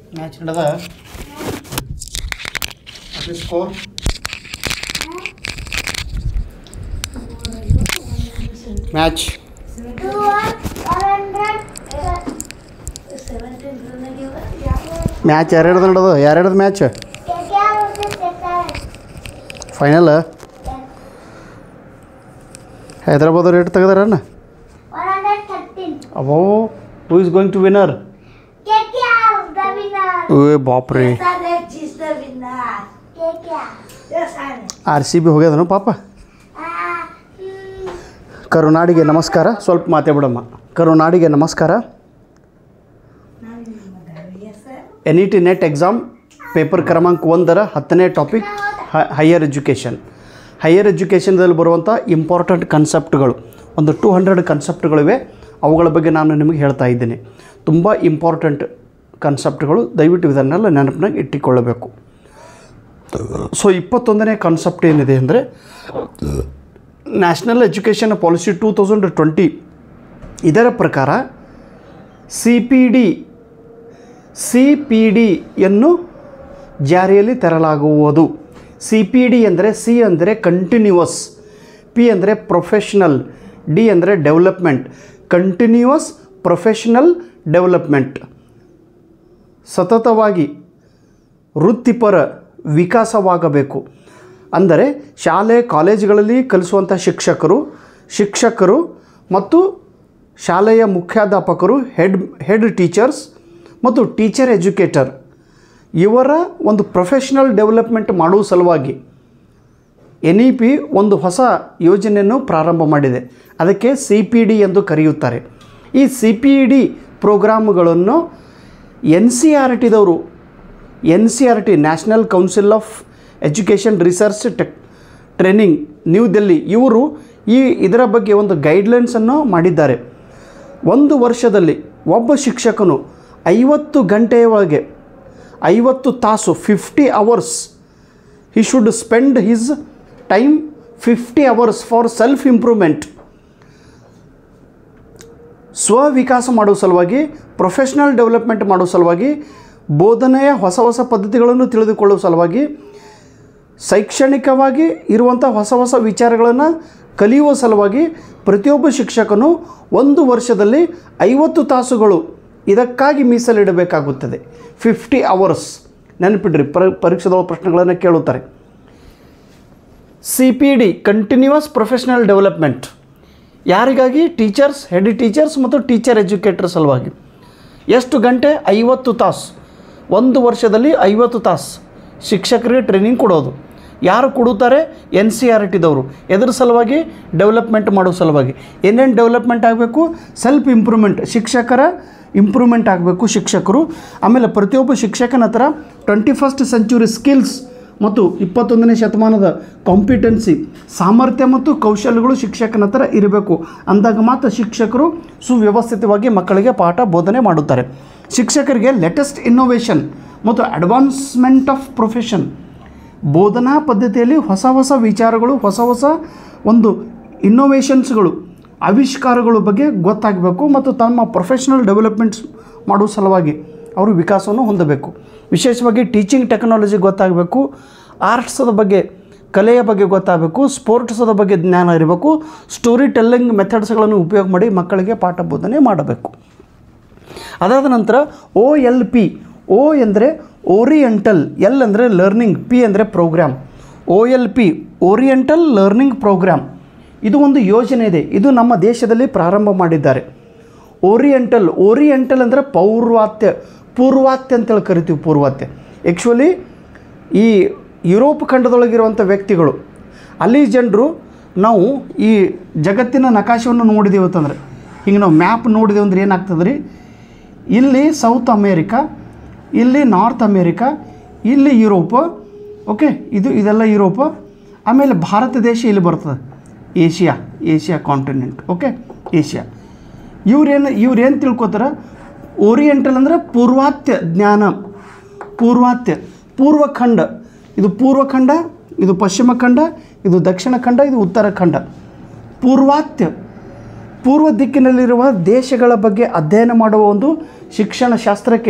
match ನಡೆದ score match match ಯಾರ್ಯಾರ್ದು ನಡೆದು ಯಾರ್ಯಾರ್ದು ಮ್ಯಾಚ್ ಫೈನಲ್ ಹೈದ್ರಾಬಾದ್ ರೇಟ್ ತೆಗೆದಾರನ್ನ ಅಬೋ who is going to winner ಏ ಬಾಪ್ರಿ ಆರ್ ಸಿ ಬಿ ಹೋಗ್ಯದನು ಪಾಪ ಕರುನಾಡಿಗೆ ನಮಸ್ಕಾರ ಸ್ವಲ್ಪ ಮಾತೇ ಬಿಡಮ್ಮ ಕರುನಾಡಿಗೆ ನಮಸ್ಕಾರ N E T net exam paper ಕ್ರಮಾಂಕ ಒಂದರ ಹತ್ತನೇ ಟಾಪಿಕ್ ಹೈಯರ್ ಎಜುಕೇಷನ್ ಹೈಯರ್ ಎಜುಕೇಷನ್ದಲ್ಲಿ ಬರುವಂಥ ಇಂಪಾರ್ಟೆಂಟ್ ಕನ್ಸೆಪ್ಟ್ಗಳು ಒಂದು ಟೂ ಹಂಡ್ರೆಡ್ ಕನ್ಸೆಪ್ಟ್ಗಳಿವೆ ಅವುಗಳ ಬಗ್ಗೆ ನಾನು ನಿಮಗೆ ಹೇಳ್ತಾ ಇದ್ದೀನಿ ತುಂಬ ಇಂಪಾರ್ಟೆಂಟ್ ಕನ್ಸೆಪ್ಟ್ಗಳು ದಯವಿಟ್ಟು ಇದನ್ನೆಲ್ಲ ನೆನಪಿನಾಗ ಇಟ್ಟುಕೊಳ್ಳಬೇಕು ಸೊ ಇಪ್ಪತ್ತೊಂದನೇ ಕಾನ್ಸೆಪ್ಟ್ ಏನಿದೆ ಅಂದರೆ national education policy two thousand twenty ಇದರ ಪ್ರಕಾರ C P D C P ಡಿಯನ್ನು ಜಾರಿಯಲ್ಲಿ ತರಲಾಗುವುದು ಸಿ ಪಿ ಡಿ ಅಂದರೆ ಸಿ ಅಂದರೆ ಕಂಟಿನ್ಯೂವಸ್ ಪಿ ಅಂದರೆ ಪ್ರೊಫೆಷ್ನಲ್ ಡಿ ಅಂದರೆ ಡೆವಲಪ್ಮೆಂಟ್ ಕಂಟಿನ್ಯೂವಸ್ ಪ್ರೊಫೆಷ್ನಲ್ ಡೆವಲಪ್ಮೆಂಟ್ ಸತತವಾಗಿ ವೃತ್ತಿಪರ ವಿಕಾಸವಾಗಬೇಕು ಅಂದರೆ ಶಾಲೆ ಕಾಲೇಜುಗಳಲ್ಲಿ ಕಲಿಸುವಂಥ ಶಿಕ್ಷಕರು ಶಿಕ್ಷಕರು ಮತ್ತು ಶಾಲೆಯ ಮುಖ್ಯಾಧ್ಯಾಪಕರು ಹೆಡ್ ಹೆಡ್ ಟೀಚರ್ಸ್ ಮತ್ತು ಟೀಚರ್ ಎಜುಕೇಟರ್ ಇವರ ಒಂದು ಪ್ರೊಫೆಷ್ನಲ್ ಡೆವಲಪ್ಮೆಂಟ್ ಮಾಡುವ ಸಲುವಾಗಿ ಎನ್ ಇ ಪಿ ಒಂದು ಹೊಸ ಯೋಜನೆಯನ್ನು ಪ್ರಾರಂಭ ಮಾಡಿದೆ ಅದಕ್ಕೆ ಸಿ ಪಿ ಡಿ ಎಂದು ಕರೆಯುತ್ತಾರೆ ಈ ಸಿ ಪಿ ಡಿ ಪ್ರೋಗ್ರಾಮ್ಗಳನ್ನು ಎನ್ ಸಿ ಆರ್ ಟಿದವರು N C R T national council of education research ಟೆಕ್ ಟ್ರೈನಿಂಗ್ ನ್ಯೂ ದಿಲ್ಲಿ ಇವರು ಈ ಇದರ ಬಗ್ಗೆ ಒಂದು ಗೈಡ್ಲೈನ್ಸನ್ನು ಮಾಡಿದ್ದಾರೆ ಒಂದು ವರ್ಷದಲ್ಲಿ ಒಬ್ಬ ಶಿಕ್ಷಕನು ಐವತ್ತು ಗಂಟೆಯ ಒಳಗೆ ಐವತ್ತು ತಾಸು fifty hours he should spend his time fifty hours for self improvement ಸ್ವವಿಕಾಸ ಮಾಡುವ ಸಲುವಾಗಿ ಪ್ರೊಫೆಷ್ನಲ್ ಡೆವಲಪ್ಮೆಂಟ್ ಮಾಡುವ ಸಲುವಾಗಿ ಬೋಧನೆಯ ಹೊಸ ಹೊಸ ಪದ್ಧತಿಗಳನ್ನು ತಿಳಿದುಕೊಳ್ಳುವ ಸಲುವಾಗಿ ಶೈಕ್ಷಣಿಕವಾಗಿ ಇರುವಂಥ ಹೊಸ ಹೊಸ ವಿಚಾರಗಳನ್ನು ಕಲಿಯುವ ಸಲುವಾಗಿ ಪ್ರತಿಯೊಬ್ಬ ಶಿಕ್ಷಕನು ಒಂದು ವರ್ಷದಲ್ಲಿ ಐವತ್ತು ತಾಸುಗಳು ಇದಕ್ಕಾಗಿ ಮೀಸಲಿಡಬೇಕಾಗುತ್ತದೆ ಫಿಫ್ಟಿ ಅವರ್ಸ್ ನೆನಪಿಡ್ರಿ ಪರ ಪರೀಕ್ಷೆದೊಳ ಪ್ರಶ್ನೆಗಳನ್ನು ಕೇಳುತ್ತಾರೆ C P D continuous professional development ಯಾರಿಗಾಗಿ ಟೀಚರ್ಸ್ ಹೆಡ್ ಟೀಚರ್ಸ್ ಮತ್ತು ಟೀಚರ್ ಎಜುಕೇಟರ್ ಸಲುವಾಗಿ ಎಷ್ಟು ಗಂಟೆ ಐವತ್ತು ತಾಸು ಒಂದು ವರ್ಷದಲ್ಲಿ ಐವತ್ತು ತಾಸು ಶಿಕ್ಷಕರಿಗೆ ಟ್ರೈನಿಂಗ್ ಕೊಡೋದು ಯಾರು ಕೊಡುತ್ತಾರೆ ಎನ್ ಸಿ ಆರ್ ಟಿದವರು ಎದ್ರ ಸಲುವಾಗಿ ಡೆವಲಪ್ಮೆಂಟ್ ಮಾಡೋ ಸಲುವಾಗಿ ಏನೇನು ಡೆವಲಪ್ಮೆಂಟ್ ಆಗಬೇಕು ಸೆಲ್ಫ್ ಇಂಪ್ರೂವ್ಮೆಂಟ್ ಶಿಕ್ಷಕರ ಇಂಪ್ರೂವ್ಮೆಂಟ್ ಆಗಬೇಕು ಶಿಕ್ಷಕರು ಆಮೇಲೆ ಪ್ರತಿಯೊಬ್ಬ ಶಿಕ್ಷಕನ ಹತ್ರ ಟ್ವೆಂಟಿ ಫಸ್ಟ್ ಸೆಂಚುರಿ ಸ್ಕಿಲ್ಸ್ ಮತ್ತು ಇಪ್ಪತ್ತೊಂದನೇ ಶತಮಾನದ ಕಾಂಪಿಟೆನ್ಸಿ ಸಾಮರ್ಥ್ಯ ಮತ್ತು ಕೌಶಲ್ಯಗಳು ಶಿಕ್ಷಕನ ಹತ್ರ ಇರಬೇಕು ಅಂದಾಗ ಮಾತ್ರ ಶಿಕ್ಷಕರು ಸುವ್ಯವಸ್ಥಿತವಾಗಿ ಮಕ್ಕಳಿಗೆ ಪಾಠ ಬೋಧನೆ ಮಾಡುತ್ತಾರೆ ಶಿಕ್ಷಕರಿಗೆ ಲೇಟೆಸ್ಟ್ ಇನ್ನೋವೇಷನ್ ಮತ್ತು ಅಡ್ವಾನ್ಸ್ಮೆಂಟ್ ಆಫ್ ಪ್ರೊಫೆಷನ್ ಬೋಧನಾ ಪದ್ಧತಿಯಲ್ಲಿ ಹೊಸ ಹೊಸ ವಿಚಾರಗಳು ಹೊಸ ಹೊಸ ಒಂದು ಇನ್ನೋವೇಷನ್ಸ್ಗಳು ಆವಿಷ್ಕಾರಗಳ ಬಗ್ಗೆ ಗೊತ್ತಾಗಬೇಕು ಮತ್ತು ತಮ್ಮ ಪ್ರೊಫೆಷ್ನಲ್ ಡೆವಲಪ್ಮೆಂಟ್ಸ್ ಮಾಡುವ ಸಲುವಾಗಿ ಅವರು ವಿಕಾಸವನ್ನು ಹೊಂದಬೇಕು ವಿಶೇಷವಾಗಿ ಟೀಚಿಂಗ್ ಟೆಕ್ನಾಲಜಿ ಗೊತ್ತಾಗಬೇಕು ಆರ್ಟ್ಸದ ಬಗ್ಗೆ ಕಲೆಯ ಬಗ್ಗೆ ಗೊತ್ತಾಗಬೇಕು ಸ್ಪೋರ್ಟ್ಸದ ಬಗ್ಗೆ ಜ್ಞಾನ ಇರಬೇಕು ಸ್ಟೋರಿ ಟೆಲ್ಲಿಂಗ್ ಮೆಥಡ್ಸ್ಗಳನ್ನು ಉಪಯೋಗ ಮಾಡಿ ಮಕ್ಕಳಿಗೆ ಪಾಠ ಬೋಧನೆ ಮಾಡಬೇಕು ಅದಾದ ನಂತರ ಓ ಎಲ್ ಪಿ ಓ ಎಂದರೆ ಓರಿಯೆಂಟಲ್ ಎಲ್ ಅಂದರೆ ಲರ್ನಿಂಗ್ ಪಿ ಅಂದರೆ programme O L P oriental learning programme ಇದು ಒಂದು ಯೋಜನೆ ಇದೆ ಇದು ನಮ್ಮ ದೇಶದಲ್ಲಿ ಪ್ರಾರಂಭ ಮಾಡಿದ್ದಾರೆ ಓರಿಯೆಂಟಲ್ ಓರಿಯೆಂಟಲ್ ಅಂದರೆ ಪೌರ್ವಾತ್ಯ ಪೂರ್ವಾತ್ಯ ಅಂತೇಳಿ ಕರಿತೀವಿ ಪೂರ್ವಾತ್ಯ ಆ್ಯಕ್ಚುಲಿ ಈ ಯುರೋಪ್ ಖಂಡದೊಳಗಿರುವಂಥ ವ್ಯಕ್ತಿಗಳು ಅಲ್ಲಿ ಜನರು ನಾವು ಈ ಜಗತ್ತಿನ ನಕಾಶೆಯನ್ನು ನೋಡಿದೆವು ಅಂತಂದ್ರೆ ಹಿಂಗೆ ನಾವು ಮ್ಯಾಪ್ ನೋಡಿದೆವು ಅಂದ್ರೆ ಏನಾಗ್ತದೆ ರೀ ಇಲ್ಲಿ ಸೌತ್ ಅಮೇರಿಕಾ ಇಲ್ಲಿ ನಾರ್ತ್ ಅಮೇರಿಕಾ ಇಲ್ಲಿ ಯುರೋಪ್ ಓಕೆ ಇದು ಇದೆಲ್ಲ ಯುರೋಪ್ ಆಮೇಲೆ ಭಾರತ ದೇಶ ಇಲ್ಲಿ ಬರ್ತದೆ Asia Asia continent okay Asia ಇವ್ರೇನು ಇವ್ರೇನು ತಿಳ್ಕೊತಾರೆ ಓರಿಯೆಂಟಲ್ ಅಂದರೆ ಪೂರ್ವಾತ್ಯ ಜ್ಞಾನ ಪೂರ್ವಾತ್ಯ ಪೂರ್ವಖಂಡ ಇದು ಪೂರ್ವಖಂಡ ಇದು ಪಶ್ಚಿಮ ಖಂಡ ಇದು ದಕ್ಷಿಣ ಖಂಡ ಇದು ಉತ್ತರ ಖಂಡ ಪೂರ್ವಾತ್ಯ ಪೂರ್ವ ದಿಕ್ಕಿನಲ್ಲಿರುವ ದೇಶಗಳ ಬಗ್ಗೆ ಅಧ್ಯಯನ ಮಾಡುವ ಒಂದು ಶಿಕ್ಷಣ ಶಾಸ್ತ್ರಕ್ಕೆ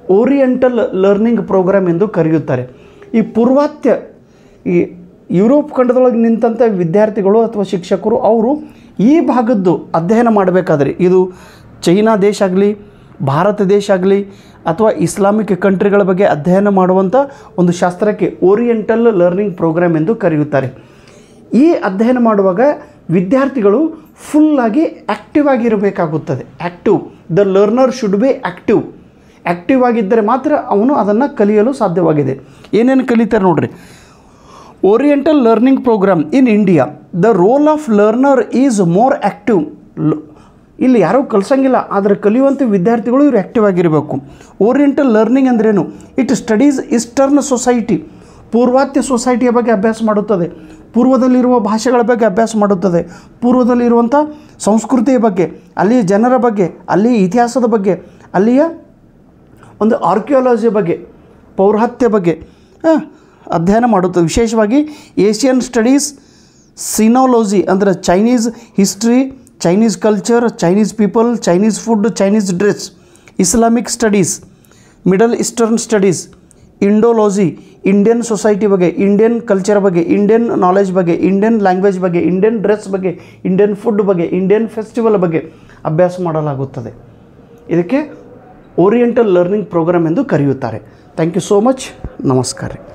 ಓರಿಯೆಂಟಲ್ ಲರ್ನಿಂಗ್ ಪ್ರೋಗ್ರಾಮ್ ಎಂದು ಕರೆಯುತ್ತಾರೆ ಈ ಪೂರ್ವಾತ್ಯ ಈ ಯುರೋಪ್ ಖಂಡದೊಳಗೆ ನಿಂತಂಥ ವಿದ್ಯಾರ್ಥಿಗಳು ಅಥವಾ ಶಿಕ್ಷಕರು ಅವರು ಈ ಭಾಗದ್ದು ಅಧ್ಯಯನ ಮಾಡಬೇಕಾದ್ರೆ ಇದು ಚೈನಾ ದೇಶ ಆಗಲಿ ಭಾರತ ದೇಶ ಆಗಲಿ ಅಥವಾ ಇಸ್ಲಾಮಿಕ್ ಕಂಟ್ರಿಗಳ ಬಗ್ಗೆ ಅಧ್ಯಯನ ಮಾಡುವಂಥ ಒಂದು ಶಾಸ್ತ್ರಕ್ಕೆ ಓರಿಯೆಂಟಲ್ ಲರ್ನಿಂಗ್ ಪ್ರೋಗ್ರಾಮ್ ಎಂದು ಕರೆಯುತ್ತಾರೆ ಈ ಅಧ್ಯಯನ ಮಾಡುವಾಗ ವಿದ್ಯಾರ್ಥಿಗಳು ಫುಲ್ಲಾಗಿ ಆ್ಯಕ್ಟಿವ್ ಆಗಿರಬೇಕಾಗುತ್ತದೆ active the learner should be active active ಆಗಿದ್ದರೆ ಮಾತ್ರ ಅವನು ಅದನ್ನು ಕಲಿಯಲು ಸಾಧ್ಯವಾಗಿದೆ ಏನೇನು ಕಲಿತಾರೆ ನೋಡ್ರಿ oriental learning programme in India the role of learner is more active ಇಲ್ಲಿ ಯಾರೂ ಕಲಿಸಂಗಿಲ್ಲ ಆದರೆ ಕಲಿಯುವಂಥ ವಿದ್ಯಾರ್ಥಿಗಳು ಇವರು ಆ್ಯಕ್ಟಿವ್ ಆಗಿರಬೇಕು ಓರಿಯೆಂಟಲ್ ಲರ್ನಿಂಗ್ ಅಂದ್ರೇನು ಇಟ್ ಸ್ಟಡೀಸ್ ಈಸ್ಟರ್ನ್ ಸೊಸೈಟಿ ಪೂರ್ವಾತ್ಯ ಸೊಸೈಟಿಯ ಬಗ್ಗೆ ಅಭ್ಯಾಸ ಮಾಡುತ್ತದೆ ಪೂರ್ವದಲ್ಲಿರುವ ಭಾಷೆಗಳ ಬಗ್ಗೆ ಅಭ್ಯಾಸ ಮಾಡುತ್ತದೆ ಪೂರ್ವದಲ್ಲಿರುವಂಥ ಸಂಸ್ಕೃತಿಯ ಬಗ್ಗೆ ಅಲ್ಲಿಯ ಜನರ ಬಗ್ಗೆ ಅಲ್ಲಿಯ ಇತಿಹಾಸದ ಬಗ್ಗೆ ಅಲ್ಲಿಯ ಒಂದು ಆರ್ಕಿಯಾಲಜಿ ಬಗ್ಗೆ ಪೌರಾತ್ಯ ಬಗ್ಗೆ ಆ, ಅಧ್ಯಯನ ಮಾಡುತ್ತದೆ ವಿಶೇಷವಾಗಿ ಏಷ್ಯನ್ ಸ್ಟಡೀಸ್ ಸಿನಾಲಜಿ ಅಂದರೆ Chinese history Chinese culture Chinese people Chinese food Chinese dress Islamic studies middle eastern studies Indology Indian society ಬಗ್ಗೆ ಇಂಡಿಯನ್ ಕಲ್ಚರ್ ಬಗ್ಗೆ ಇಂಡಿಯನ್ ನಾಲೆಜ್ ಬಗ್ಗೆ ಇಂಡಿಯನ್ ಲ್ಯಾಂಗ್ವೇಜ್ ಬಗ್ಗೆ ಇಂಡಿಯನ್ ಡ್ರೆಸ್ ಬಗ್ಗೆ ಇಂಡಿಯನ್ ಫುಡ್ ಬಗ್ಗೆ Indian festival ಬಗ್ಗೆ ಅಭ್ಯಾಸ ಮಾಡಲಾಗುತ್ತದೆ ಇದಕ್ಕೆ ಓರಿಯೆಂಟಲ್ ಲರ್ನಿಂಗ್ ಪ್ರೋಗ್ರಾಮ್ ಎಂದು ಕರೆಯುತ್ತಾರೆ ಥ್ಯಾಂಕ್ ಯು ಸೋ ಮಚ್ ನಮಸ್ಕಾರ ರೀ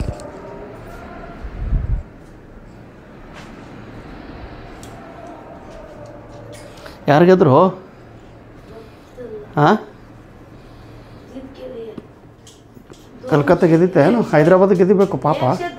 ಯಾರಿಗಾದ್ರು ಹಾಂ ಕಲ್ಕತ್ತಾ ಗೆದ್ದಿತ್ತೇನು ಹೈದ್ರಾಬಾದ್ ಗೆದಿಬೇಕು ಪಾಪ